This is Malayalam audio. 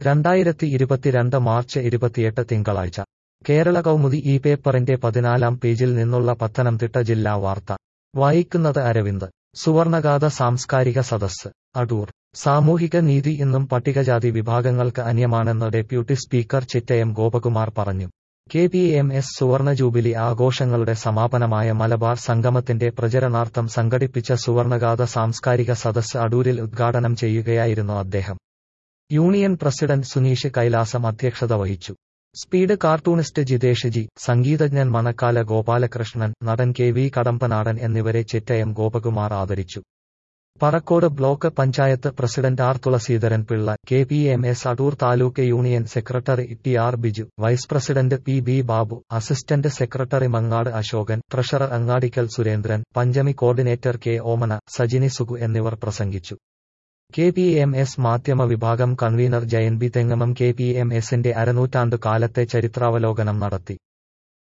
രണ്ടായിരത്തി ഇരുപത്തിരണ്ട് മാർച്ച് ഇരുപത്തിയെട്ട് തിങ്കളാഴ്ച കേരള കൗമുദി ഈ പേപ്പറിന്റെ പതിനാലാം പേജിൽ നിന്നുള്ള പത്തനംതിട്ട ജില്ലാ വാർത്ത വായിക്കുന്നത് അരവിന്ദ് സുവർണഗാഥ സാംസ്കാരിക സദസ്സ് അടൂർ സാമൂഹിക നീതി ഇന്നും പട്ടികജാതി വിഭാഗങ്ങൾക്ക് അന്യമാണെന്ന് ഡെപ്യൂട്ടി സ്പീക്കർ ചിറ്റയം ഗോപകുമാർ പറഞ്ഞു കെ പി എം എസ് സുവർണ ജൂബിലി ആഘോഷങ്ങളുടെ സമാപനമായ മലബാർ സംഗമത്തിന്റെ പ്രചരണാർത്ഥം സംഘടിപ്പിച്ച സുവർണഗാഥ സാംസ്കാരിക സദസ്സ് അടൂരിൽ ഉദ്ഘാടനം ചെയ്യുകയായിരുന്നു അദ്ദേഹം യൂണിയൻ പ്രസിഡന്റ് സുനീഷ് കൈലാസം അധ്യക്ഷത വഹിച്ചു സ്പീഡ് കാർട്ടൂണിസ്റ്റ് ജിതേഷ് ജി സംഗീതജ്ഞൻ മണക്കാല ഗോപാലകൃഷ്ണൻ നടൻ കെ വി കടമ്പനാടൻ എന്നിവരെ ചിറ്റയം ഗോപകുമാർ ആദരിച്ചു Parakode block panchayat president R Thulaseedharan Pillai K P M S Adoor taluk union secretary T R Biju vice president P B Babu assistant secretary Mangad Ashokan treasurer Angadikkal Surendran Panchami coordinator K Omana Sajini Sugu എന്നിവർ പ്രസംഗിച്ചു കെ പി എം എസ് മാധ്യമ വിഭാഗം convener Jayan B Thengamam K P M എസിന്റെ അരനൂറ്റാണ്ടു കാലത്തെ ചരിത്രാവലോകനം നടത്തി